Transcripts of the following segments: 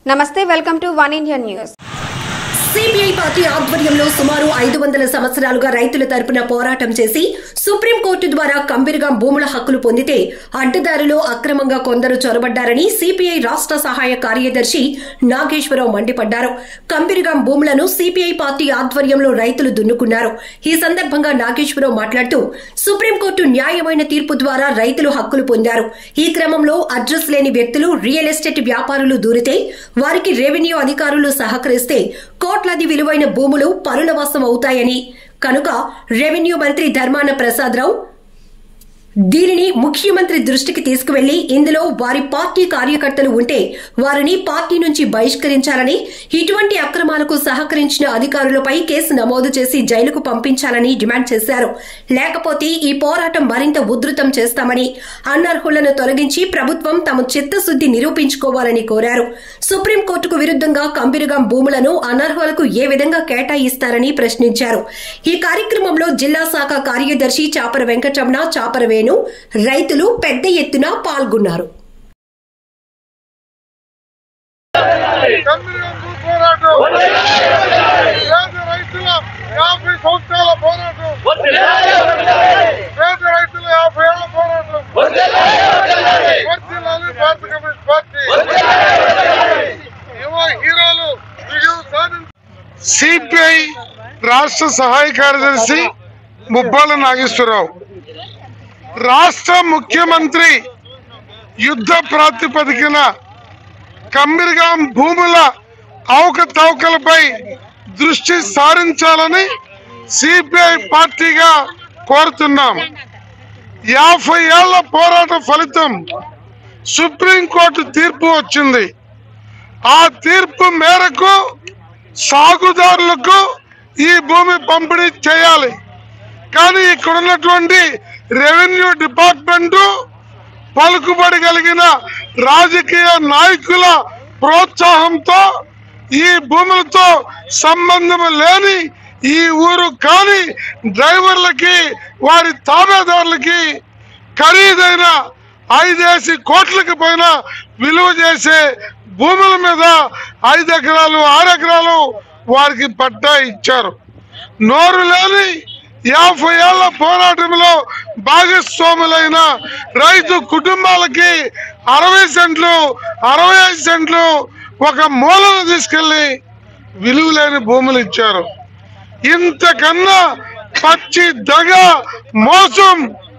నమస్తే welcome to One India News CPI party ఆధ్వర్యంలో సుమారు ఐదు వందల సంవత్సరాలుగా రైతుల తరపున పోరాటం చేసి సుప్రీంకోర్టు ద్వారా కంబిరిగా భూముల హక్కులు పొందితే అడ్డదారిలో అక్రమంగా కొందరు చొరబడ్డారని సిపిఐ రాష్ట్ర సహాయ కార్యదర్శి నాగేశ్వరరావు మండిపడ్డారు కంబిరిగాం భూములను సిపిఐ పార్టీ ఆధ్వర్యంలో రైతులు దున్నుకున్నారు ఈ సందర్భంగా నాగేశ్వరరావు మాట్లాడుతూ సుప్రీంకోర్టు న్యాయమైన తీర్పు ద్వారా రైతులు హక్కులు పొందారు ఈ క్రమంలో అడ్రస్ లేని వ్యక్తులు రియల్ ఎస్టేట్ వ్యాపారులు దూరితే వారికి రెవెన్యూ అధికారులు సహకరిస్తే కోట్లాది విలువైన భూములు పరులవాసం అవుతాయని కనుక రెవెన్యూ మంత్రి ధర్మాన ప్రసాదరావు దీనిని ముఖ్యమంత్రి దృష్టికి తీసుకువెళ్లి ఇందులో వారి పార్టీ కార్యకర్తలు ఉంటే వారిని పార్టీ నుంచి బహిష్కరించాలని ఇటువంటి అక్రమాలకు సహకరించిన అధికారులపై కేసు నమోదు చేసి జైలుకు పంపించాలని డిమాండ్ చేశారు లేకపోతే ఈ పోరాటం మరింత ఉధృతం చేస్తామని అనర్హులను తొలగించి ప్రభుత్వం తమ చిత్తశుద్ది నిరూపించుకోవాలని కోరారు సుప్రీంకోర్టుకు విరుద్ధంగా కంబిరుగాం భూములను అనర్హులకు ఏ విధంగా కేటాయిస్తారని ప్రశ్నించారు ఈ కార్యక్రమంలో జిల్లా శాఖ కార్యదర్శి చాపర వెంకటరమణ చాపర వేణు రైతులు పెద్ద ఎత్తున పాల్గొన్నారు చంద్రబాబు పోరాటం పేద రైతుల యాభై సంవత్సరాల పోరాటం పేద రైతుల యాభై ఏళ్ల పోరాటం వర్ధిల్లాలి భారత కమ్యూనిస్ట్ పార్టీ యువ హీరోలు విజయం సాధించారు సిపిఐ రాష్ట్ర సహాయ కార్యదర్శి ముప్పాల నాగేశ్వరరావు రాష్ట్ర ముఖ్యమంత్రి యుద్ధ ప్రాతిపదికన కమ్మిరిగాం భూముల అవకతవకలపై దృష్టి సారించాలని సిపిఐ పార్టీగా కోరుతున్నాం యాభై ఏళ్ల పోరాట ఫలితం సుప్రీంకోర్టు తీర్పు వచ్చింది ఆ తీర్పు మేరకు సాగుదారులకు ఈ భూమి పంపిణీ చేయాలి కానీ ఇక్కడ ఉన్నటువంటి రెవెన్యూ డిపార్ట్మెంటు పలుకుబడి కలిగిన రాజకీయ నాయకుల ప్రోత్సాహంతో ఈ భూములతో సంబంధం లేని ఈ ఊరు కాని డ్రైవర్లకి వారి తాబేదారులకి ఖరీదైన ఐదేసి కోట్లకి పైన విలువ చేసే భూముల మీద ఐదు ఎకరాలు ఆరు ఎకరాలు వారికి పట్టా ఇచ్చారు నోరు లేని యాభై ఏళ్ల పోరాటంలో భాగస్వాములైన రైతు కుటుంబాలకి అరవై సెంట్లు అరవై ఐదు సెంట్లు ఒక మూలను తీసుకెళ్లి విలువ లేని భూములు ఇచ్చారు ఇంతకన్నా పచ్చి దగ మోసం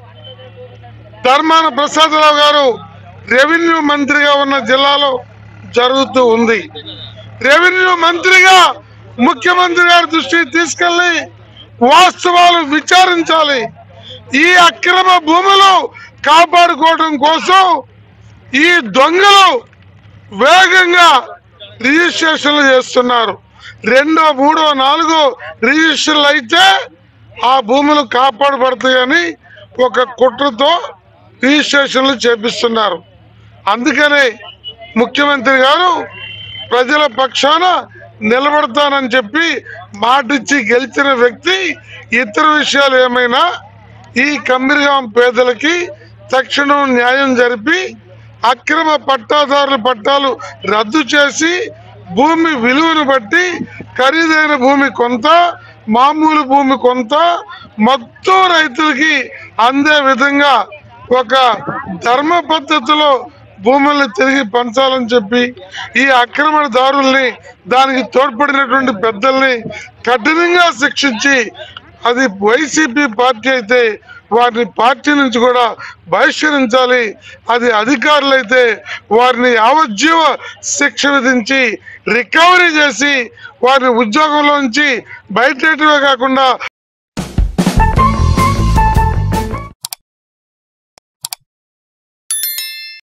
ధర్మాన ప్రసాదరావు గారు రెవెన్యూ మంత్రిగా ఉన్న జిల్లాలో జరుగుతూ ఉంది రెవెన్యూ మంత్రిగా ముఖ్యమంత్రి గారి దృష్టికి తీసుకెళ్లి వాస్తవాలు విచారించాలి ఈ అక్రమ భూములు కాపాడుకోవడం కోసం ఈ దొంగలు వేగంగా రిజిస్ట్రేషన్లు చేస్తున్నారు రెండో మూడో నాలుగో రిజిస్ట్రేషన్లు అయితే ఆ భూములు కాపాడబడతాయని ఒక కుట్రతో రిజిస్ట్రేషన్లు చేపిస్తున్నారు అందుకనే ముఖ్యమంత్రి గారు ప్రజల పక్షాన నిలబడతానని చెప్పి మాటిచ్చి గెలిచిన వ్యక్తి ఇతర విషయాలు ఏమైనా ఈ కమ్మిరిగాం పేదలకి తక్షణం న్యాయం జరిపి అక్రమ పట్టాదారుల పట్టాలు రద్దు చేసి భూమి విలువను బట్టి ఖరీదైన భూమి కొంత మామూలు భూమి కొంత మొత్తం రైతులకి అందే విధంగా ఒక ధర్మ పద్ధతిలో భూముల్ని తిరిగి పంచాలని చెప్పి ఈ ఆక్రమణదారుల్ని దానికి తోడ్పడినటువంటి పెద్దల్ని కఠినంగా శిక్షించి అది వైసీపీ పార్టీ అయితే వారిని పార్టీ నుంచి కూడా బహిష్కరించాలి అది అధికారులు అయితే వారిని యావజ్జీవ శిక్ష విధించి రికవరీ చేసి వారిని ఉద్యోగంలోంచి బయటమే కాకుండా